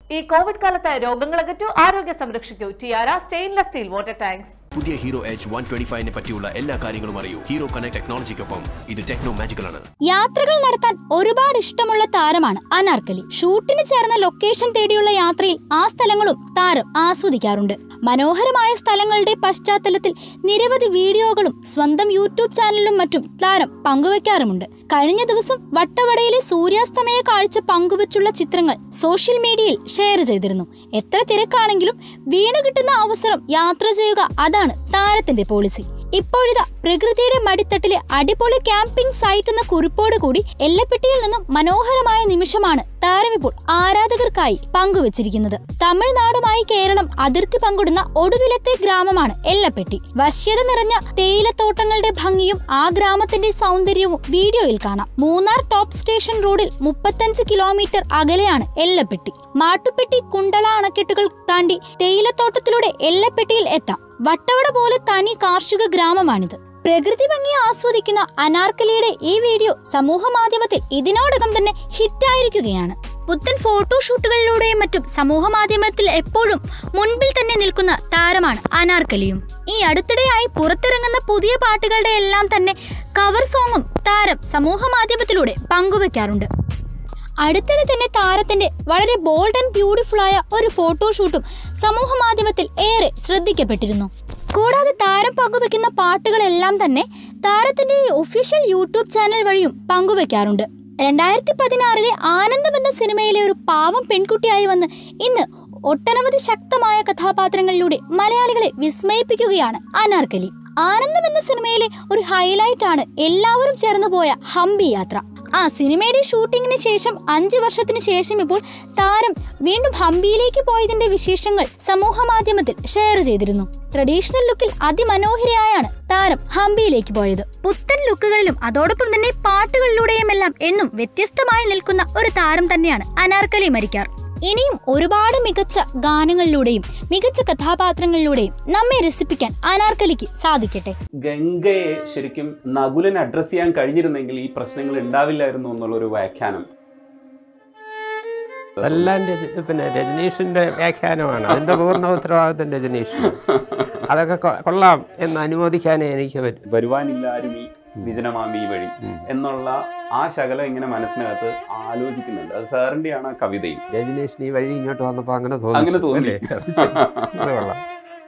ഈ കോവിഡ് കാലത്ത് രോഗങ്ങൾ അകറ്റൂ ആരോഗ്യ സംരക്ഷിക്കൂ Tiara stainless steel water tanks പുതിയ ഹീറോ എച്ച് വൺ ട്വന്റി ഫൈവിനെ പറ്റിയുള്ള എല്ലാ കാര്യങ്ങളും അറിയൂ ഹീറോ കണക്ട് ടെക്നോളജിക്കൊപ്പം ഇത് ടെക്നോ മാജിക്കൽ ആണ് യാത്രകൾ നടത്താൻ ഒരുപാട് ഇഷ്ടമുള്ള താരമാണ് അനാർക്കലി ഷൂട്ടിന് ചേർന്ന ലൊക്കേഷൻ തേടിയുള്ള യാത്രയിൽ ആ സ്ഥലങ്ങളും താരം ആസ്വദിക്കാറുണ്ട് മനോഹരമായ സ്ഥലങ്ങളുടെ പശ്ചാത്തലത്തിൽ നിരവധി വീഡിയോകളും സ്വന്തം യൂട്യൂബ് ചാനലിലും മറ്റും താരം പങ്കുവെക്കാറുമുണ്ട് കഴിഞ്ഞ ദിവസം വട്ടവടയിലെ സൂര്യാസ്തമയ കാഴ്ച പങ്കുവച്ചുള്ള ചിത്രങ്ങൾ സോഷ്യൽ മീഡിയയിൽ ഷെയർ ചെയ്തിരുന്നു എത്ര തിരക്കാണെങ്കിലും വീണ് കിട്ടുന്ന അവസരം യാത്ര ചെയ്യുക അതാണ് താരത്തിന്റെ പോളിസി ഇപ്പോഴിതാ പ്രകൃതിയുടെ മടിത്തട്ടിലെ അടിപൊളി ക്യാമ്പിംഗ് സൈറ്റ് എന്ന കുറിപ്പോട് കൂടി എല്ലപ്പെട്ടിയിൽ നിന്നും മനോഹരമായ നിമിഷമാണ് താരമിപ്പോൾ ആരാധകർക്കായി പങ്കുവച്ചിരിക്കുന്നത് തമിഴ്നാടുമായി കേരളം അതിർത്തി പങ്കിടുന്ന ഒടുവിലത്തെ ഗ്രാമമാണ് എല്ലപ്പെട്ടി വശ്യത നിറഞ്ഞ തേയിലത്തോട്ടങ്ങളുടെ ഭംഗിയും ആ ഗ്രാമത്തിന്റെ സൗന്ദര്യവും വീഡിയോയിൽ കാണാം മൂന്നാർ ടോപ്പ് സ്റ്റേഷൻ റോഡിൽ മുപ്പത്തഞ്ച് കിലോമീറ്റർ അകലെയാണ് എല്ലപ്പെട്ടി മാട്ടുപ്പെട്ടി കുണ്ടള അണക്കെട്ടുകൾ താണ്ടി തേയിലത്തോട്ടത്തിലൂടെ എല്ലപ്പെട്ടിയിൽ എത്താം വട്ടവട പോലെ തനി കാർഷിക ഗ്രാമമാണിത് പ്രകൃതി ഭംഗി ആസ്വദിക്കുന്ന അനാർക്കലിയുടെ ഈ വീഡിയോ സമൂഹ മാധ്യമത്തിൽ ഇതിനോടകം തന്നെ ഹിറ്റായിരിക്കുകയാണ് പുത്തൻ ഫോട്ടോഷൂട്ടുകളിലൂടെയും മറ്റും സമൂഹ മാധ്യമത്തിൽ എപ്പോഴും മുൻപിൽ തന്നെ നിൽക്കുന്ന താരമാണ് അനാർക്കലിയും ഈ അടുത്തിടെയായി പുറത്തിറങ്ങുന്ന പുതിയ പാട്ടുകളുടെ എല്ലാം തന്നെ കവർ സോങ്ങും താരം സമൂഹ മാധ്യമത്തിലൂടെ പങ്കുവെക്കാറുണ്ട് അടുത്തിടെ തന്നെ താരത്തിന്റെ വളരെ ബോൾഡ് ആൻഡ് ബ്യൂട്ടിഫുൾ ആയ ഒരു ഫോട്ടോഷൂട്ടും സമൂഹ മാധ്യമത്തിൽ ഏറെ ശ്രദ്ധിക്കപ്പെട്ടിരുന്നു കൂടാതെ താരം പങ്കുവെക്കുന്ന പാട്ടുകളെല്ലാം തന്നെ താരത്തിന്റെ ഒഫീഷ്യൽ യൂട്യൂബ് ചാനൽ വഴിയും പങ്കുവെക്കാറുണ്ട് രണ്ടായിരത്തി പതിനാറിലെ ആനന്ദം എന്ന സിനിമയിലെ ഒരു പാവം പെൺകുട്ടിയായി വന്ന് ഇന്ന് ഒട്ടനവധി ശക്തമായ കഥാപാത്രങ്ങളിലൂടെ മലയാളികളെ വിസ്മയിപ്പിക്കുകയാണ് അനാർക്കലി ആനന്ദം എന്ന സിനിമയിലെ ഒരു ഹൈലൈറ്റ് ആണ് എല്ലാവരും ചേർന്ന് പോയ ഹംപി യാത്ര ആ സിനിമയുടെ ഷൂട്ടിങ്ങിന് ശേഷം അഞ്ച് വർഷത്തിന് ശേഷം ഇപ്പോൾ താരം വീണ്ടും ഹംപിയിലേക്ക് പോയതിന്റെ വിശേഷങ്ങൾ സമൂഹ മാധ്യമത്തിൽ ഷെയർ ചെയ്തിരുന്നു ട്രഡീഷണൽ ലുക്കിൽ അതിമനോഹരയായാണ് താരം ഹംപിയിലേക്ക് പോയത് പുത്തൻ ലുക്കുകളിലും അതോടൊപ്പം തന്നെ പാട്ടുകളിലൂടെയുമെല്ലാം എന്നും വ്യത്യസ്തമായി നിൽക്കുന്ന ഒരു താരം തന്നെയാണ് അനാർക്കലി മരിക്കാർ ഇനിയും ഒരുപാട് മികച്ച ഗാനങ്ങളിലൂടെയും മികച്ച കഥാപാത്രങ്ങളിലൂടെയും നമ്മെ രസിപ്പിക്കാൻ അനാർക്കലിക്ക് സാധിക്കട്ടെ ഗംഗയെ ശരിക്കും നകുലൻ അഡ്രസ് ചെയ്യാൻ കഴിഞ്ഞിരുന്നെങ്കിൽ ഈ പ്രശ്നങ്ങൾ ഉണ്ടാവില്ലായിരുന്നു എന്നുള്ളൊരു വ്യാഖ്യാനം അതെല്ലാം രജ- പിന്നെ രജനീഷിന്റെ വ്യാഖ്യാനമാണ് അതിന്റെ പൂർണ്ണ ഉത്തരവാദിത്വം രജനീഷ് അതൊക്കെ കൊ- കൊള്ളാം എന്ന് അനുമോദിക്കാനേ എനിക്ക് പറ്റും വരുവാനില്ലാരും ഈ വിജനമാമി വഴി എന്നുള്ള ആ ശകലം ഇങ്ങനെ മനസ്സിനകത്ത് ആലോചിക്കുന്നുണ്ട് അത് സാറിന്റെയാണ് ആ കവിതയും രജനീഷിന് ഈ വഴി ഇങ്ങോട്ട് വന്നപ്പോ അങ്ങനെ അങ്ങനെ തോന്നി. അല്ലേ? അത് ശരി. അത് കൊള്ളാം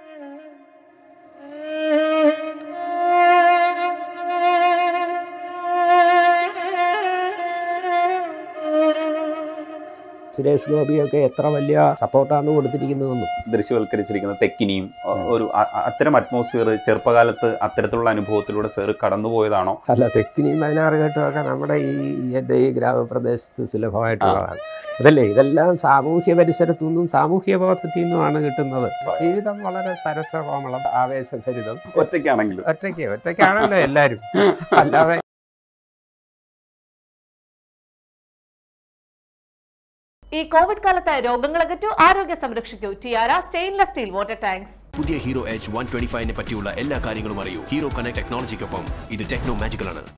സുരേഷ് ഗോപിയൊക്കെ എത്ര വലിയ സപ്പോർട്ടാണ് കൊടുത്തിരിക്കുന്നതെന്നും ദൃശ്യവൽക്കരിച്ചിരിക്കുന്ന തെക്കിനിയും അ- ഒരു അ- അ- അത്തരം അറ്റ്മോസ്ഫിയർ ചെറുപ്പകാലത്ത് അത്തരത്തിലുള്ള അനുഭവത്തിലൂടെ സാറ് കടന്നുപോയതാണോ അല്ല തെക്കിനിയും പതിനാറ് കെട്ടുമൊക്കെ നമ്മുടെ ഈ എൻ്റെ ഈ ഗ്രാമപ്രദേശത്ത് സുലഭമായിട്ടുള്ളതാണ് അതല്ലേ ഇതെല്ലാം സാമൂഹ്യ പരിസരത്തു നിന്നും സാമൂഹ്യ ബോധത്തിൽ നിന്നുമാണ് കിട്ടുന്നത് ജീവിതം വളരെ സരസകോമളം ആവേശഭരിതം ഒറ്റയ്ക്കാണെങ്കിലും ഒറ്റയ്ക്ക് ഒറ്റയ്ക്കാണല്ലോ എല്ലാവരും അല്ലാതെ ഈ കോവിഡ് കാലത്ത് രോഗങ്ങൾ അകറ്റൂ ആരോഗ്യ സംരക്ഷിക്കൂ Tiara stainless steel water tanks പുതിയ ഹീറോ എച്ച് വൺ ട്വന്റി ഫൈവിനെ പറ്റിയുള്ള എല്ലാ കാര്യങ്ങളും അറിയൂ ഹീറോ കണക്ട് ടെക്നോളജിക്കൊപ്പം ഇത് ടെക്നോ മാജിക്കൽ ആണ്